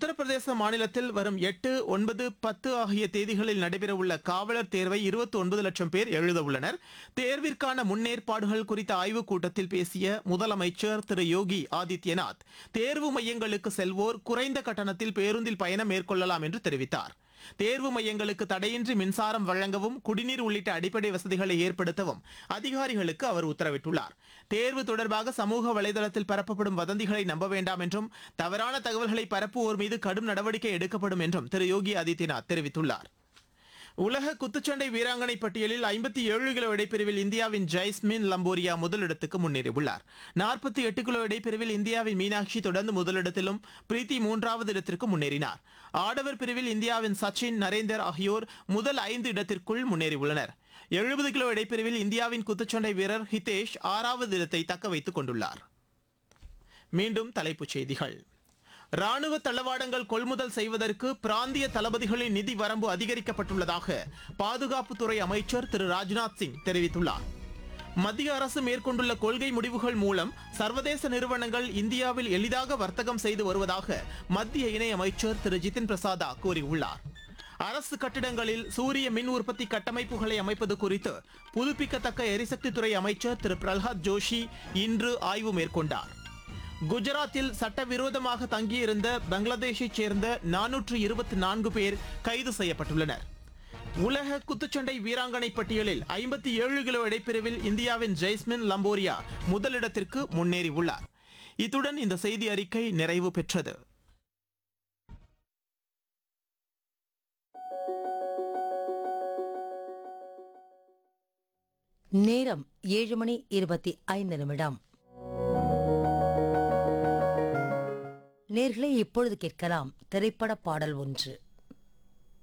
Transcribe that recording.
உத்தரப்பிரதேச மாநிலத்தில் வரும் எட்டு ஒன்பது பத்து ஆகிய தேதிகளில் நடைபெறவுள்ள காவலர் தேர்வை இருபத்தி ஒன்பது லட்சம் பேர் எழுத உள்ளனர் தேர்விற்கான முன்னேற்பாடுகள் குறித்த ஆய்வுக் கூட்டத்தில் பேசிய முதலமைச்சர் திரு யோகி ஆதித்யநாத் தேர்வு மையங்களுக்கு செல்வோர் குறைந்த கட்டணத்தில் பேருந்தில் பயணம் மேற்கொள்ளலாம் என்று தெரிவித்தார் தேர்வு மையங்களுக்கு தடையின்றி மின்சாரம் வழங்கவும் குடிநீர் உள்ளிட்ட அடிப்படை வசதிகளை ஏற்படுத்தவும் அதிகாரிகளுக்கு அவர் உத்தரவிட்டுள்ளார் தேர்வு தொடர்பாக சமூக வலைதளத்தில் பரப்பப்படும் வதந்திகளை நம்ப வேண்டாம் என்றும் தவறான தகவல்களை பரப்புவோர் மீது கடும் நடவடிக்கை எடுக்கப்படும் என்றும் திரு யோகி ஆதித்யநாத் தெரிவித்துள்ளார் உலக குத்துச்சண்டை வீராங்கனை பட்டியலில் ஐம்பத்தி ஏழு கிலோ இடைப்பிரிவில் இந்தியாவின் ஜைஸ்மின் லம்போரியா முதலிடத்துக்கு முன்னேறியுள்ளார் நாற்பத்தி எட்டு கிலோ இடைப்பிரிவில் இந்தியாவின் மீனாட்சி தொடர்ந்து முதலிடத்திலும் பிரீத்தி மூன்றாவது இடத்திற்கு முன்னேறினார் ஆடவர் பிரிவில் இந்தியாவின் சச்சின் நரேந்தர் ஆகியோர் முதல் ஐந்து இடத்திற்குள் முன்னேறியுள்ளனர் எழுபது கிலோ இடைப்பிரிவில் இந்தியாவின் குத்துச்சண்டை வீரர் ஹிதேஷ் ஆறாவது இடத்தை தக்க வைத்துக் கொண்டுள்ளார் மீண்டும் தலைப்புச் செய்திகள் ராணுவ தளவாடங்கள் கொள்முதல் செய்வதற்கு பிராந்திய தளபதிகளின் நிதி வரம்பு அதிகரிக்கப்பட்டுள்ளதாக பாதுகாப்புத்துறை அமைச்சர் திரு ராஜ்நாத் சிங் தெரிவித்துள்ளார் மத்திய அரசு மேற்கொண்டுள்ள கொள்கை முடிவுகள் மூலம் சர்வதேச நிறுவனங்கள் இந்தியாவில் எளிதாக வர்த்தகம் செய்து வருவதாக மத்திய இணையமைச்சர் திரு ஜிதின் பிரசாதா கூறியுள்ளார் அரசு கட்டிடங்களில் சூரிய மின் உற்பத்தி கட்டமைப்புகளை அமைப்பது குறித்து புதுப்பிக்கத்தக்க எரிசக்தித்துறை அமைச்சர் திரு பிரல்ஹாத் ஜோஷி இன்று ஆய்வு மேற்கொண்டார் குஜராத்தில் சட்டவிரோதமாக தங்கியிருந்த பங்களாதேஷைச் சேர்ந்த நானூற்று இருபத்தி நான்கு பேர் கைது செய்யப்பட்டுள்ளனர் உலக குத்துச்சண்டை வீராங்கனை பட்டியலில் ஐம்பத்தி ஏழு கிலோ இடைப்பிரிவில் இந்தியாவின் ஜெய்ஸ்மின் லம்போரியா முதலிடத்திற்கு முன்னேறியுள்ளார் இத்துடன் இந்த செய்தி அறிக்கை நிறைவு பெற்றது நேரம் ஏழு மணி இருபத்தி ஐந்து நிமிடம் நேர்களை இப்பொழுது கேட்கலாம் திரைப்பட பாடல் ஒன்று